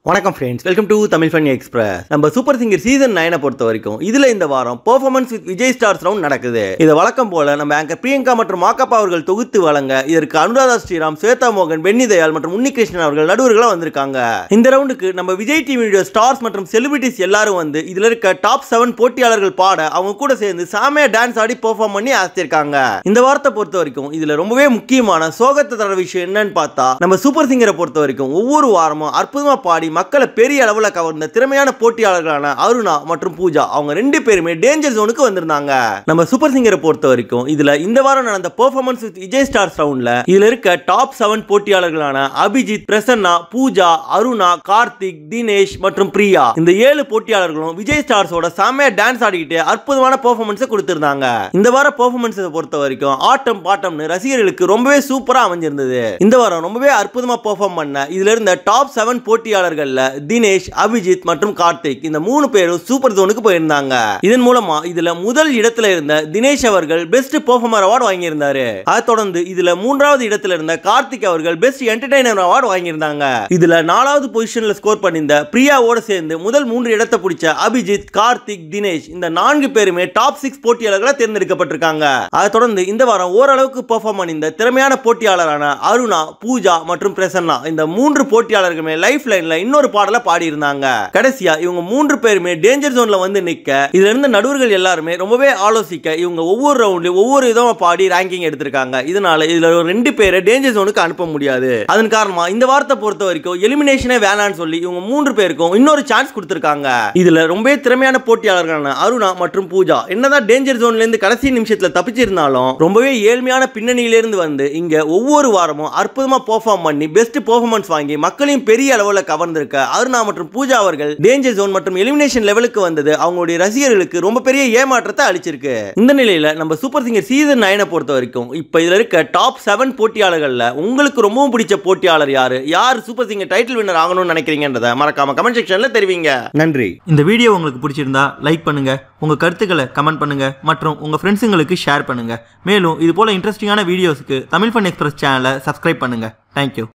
வணக்கம் friends welcome to Tamil Fun Express நம்ம Super Singer season நைனை பொறுத்த வரைக்கும் இதுல இந்த வாரம் performance with Vijay stars round நடக்குது இது வழக்கம் போல நம்ம ஆங்கர் பிரியங்கா மற்றும் மாக்கப்பா அவர்கள் தொகுத்து வழங்க இதற்கு அனுராதா ஸ்ரீராம் ஸ்வேதா மோகன் பென்னி தயாள் மற்றும் உன்னிகிருஷ்ணன் அவர்கள் நடுவர்களா வந்திருக்காங்க இந்த ரவுண்டுக்கு நம்ம விஜய் டிவியோட ஸ்டார்ஸ் மற்றும் செலிபிரிட்டிஸ் எல்லாரும் வந்து இதுல இருக்க டாப் செவன் போட்டியாளர்கள் பாட அவங்க கூட சேர்ந்து சாமையா டான்ஸ் ஆடி பெர்ஃபார்ம் பண்ணி ஆசித்திருக்காங்க இந்த வாரத்தை பொறுத்த வரைக்கும் இதுல ரொம்பவே முக்கியமான சோகத்தை தர விஷயம் என்னன்னு பார்த்தா நம்ம சூப்பர் சிங்கரை பொறுத்த வரைக்கும் ஒவ்வொரு வாரமும் அற்புதமா பாடி மக்களை பெரிய அளவுல கவர்ந்த திறமையான போட்டியாளர்களான அருணா மற்றும் பூஜா அவங்க ரெண்டு பேருமே டேஞ்சர் ஜோனுக்கு வந்திருந்தாங்க நம்ம சூப்பர் சிங்கரை பொறுத்த வரைக்கும் இதுல இந்த வாரம் நடந்த பெர்ஃபார்மன்ஸ் வித் விஜய் ஸ்டார்ஸ் ரவுண்ட்ல இதுல இருக்க டாப் செவன் போட்டியாளர்களான அபிஜித் பிரசன்னா பூஜா அருணா கார்த்திக் தினேஷ் மற்றும் பிரியா இந்த ஏழு போட்டியாளர்களும் விஜய் ஸ்டார்ஸோட செம்மையா டான்ஸ் ஆடிக்கிட்டு அற்புதமான பெர்ஃபார்மன்ஸை கொடுத்திருந்தாங்க இந்த வார பெர்ஃபார்மன்ஸை பொறுத்த வரைக்கும் ஆட்டம் பாட்டம்னு ரசிகர்களுக்கு ரொம்பவே சூப்பரா அமைஞ்சிருந்தது இந்த வாரம் ரொம்பவே அற்புதமா பெர்ஃபார்ம் பண்ண இதுல இருந்த டாப் செவன் போட்டியாளர்கள்ல தினேஷ் அபிஜித் மற்றும் கார்த்திக் இந்த மூணு பேரும் சூப்பர் ஜோனுக்கு போயிருந்தாங்க இதன் மூலமா இதுல முதல் இடத்துல இருந்த தினேஷ் அவர்கள் பெஸ்ட் பெர்ஃபார்மர் அவார்டு வாங்கியிருந்தாரு அதை தொடர்ந்து இதுல மூன்றாவது இடத்துல இருந்த கார்த்திக் அவர்கள் பெஸ்ட் என்டர்டைனர் அவார்டு வாங்கியிருந்தாங்க இதுல நாலாவது பொசிஷன்ல ஸ்கோர் பண்ணியிருந்த பிரியாவோட சேர்ந்து முதல் மூன்று இடத்தை பிடிச்ச அபிஜித் கார்த்திக் தினேஷ் இந்த நான்கு பேருமே டாப் சிக்ஸ் போட்டியாளர்களா தேர்ந்தெடுக்கப்பட்டிருக்காங்க அதை தொடர்ந்து இந்த வாரம் ஓரளவுக்கு பெர்ஃபார்ம் பண்ணியிருந்த திறமையான போட்டியாளரான அருணா பூஜா மற்றும் பிரசன்னா இந்த மூன்று போட்டியாளர்களுமே லைஃப் லைன்ல இன்னொரு பாடலை பாடியிருந்தாங்க கடைசியா இவங்க மூன்று பேருமே டேஞ்சர் ஜோன்ல வந்து நிக்க இதுல இருந்த நடுவர்கள் எல்லாருமே ரொம்பவே ஆலோசிக்க இவங்க ஒவ்வொரு ரவுண்ட்லயும் ஒவ்வொரு விதமா பாடி ரேங்கிங் எடுத்திருக்காங்க இதனால இதுல ஒரு ரெண்டு பேரை டேஞ்சர் ஜோனுக்கு அனுப்ப முடியாது அதன் காரணமா இந்த வாரத்தை பொறுத்த வரைக்கும் எலிமினேஷனே வேணாம்னு சொல்லி இவங்க மூன்று பேருக்கும் இன்னொரு சான்ஸ் கொடுத்திருக்காங்க இதுல ரொம்பவே திறமையான போட்டியாளர்களான அருணா மற்றும் பூஜா என்னதான் டேஞ்சர் ஜோன்ல இருந்து கடைசி நிமிஷத்துல தப்பிச்சிருந்தாலும் ரொம்பவே ஏழ்மையான பின்னணியில இருந்து வந்து இங்க ஒவ்வொரு வாரமும் அற்புதமா பெர்ஃபார்ம் பண்ணி பெஸ்ட் பெர்ஃபார்மன்ஸ் வாங்கி மக்களையும் பெரிய அளவுல கவர்ந்திருக்க அருணா மற்றும் பூஜா அவர்கள் டேஞ்சர் ஜோன் மற்றும் எலிமினேஷன் லெவலுக்கு வந்தது அவங்களுடைய ரசிகர்களுக்கு ரொம்ப பெரிய ஏமாற்றத்தை அளிச்சிருக்கு இந்த நிலையில நம்ம சூப்பர் சிங்கர் சீசன் நைனை பொறுத்த வரைக்கும் இப்ப இதுல இருக்க டாப் செவன் போட்டியாளர்கள்ல உங்களுக்கு ரொம்பவும் பிடிச்ச போட்டியாளர் யாரு யார் சூப்பர் சிங்கர் டைட்டில் வின்னர் ஆகணும்னு நினைக்கிறீங்கன்றத மறக்காம கமெண்ட் செக்ஷன்ல தெரிவிங்க நன்றி இந்த வீடியோ உங்களுக்கு பிடிச்சிருந்தா லைக் பண்ணுங்க உங்க கருத்துக்களை கமெண்ட் பண்ணுங்க மற்றும் உங்க ஃப்ரெண்ட்ஸுங்களுக்கு ஷேர் பண்ணுங்க மேலும் இது போல இன்ட்ரெஸ்டிங்கான வீடியோஸ்க்கு தமிழ் ஃபன் எக்ஸ்பிரஸ் சேனலை சப்ஸ்கிரைப் பண்ணுங்க தேங்க்யூ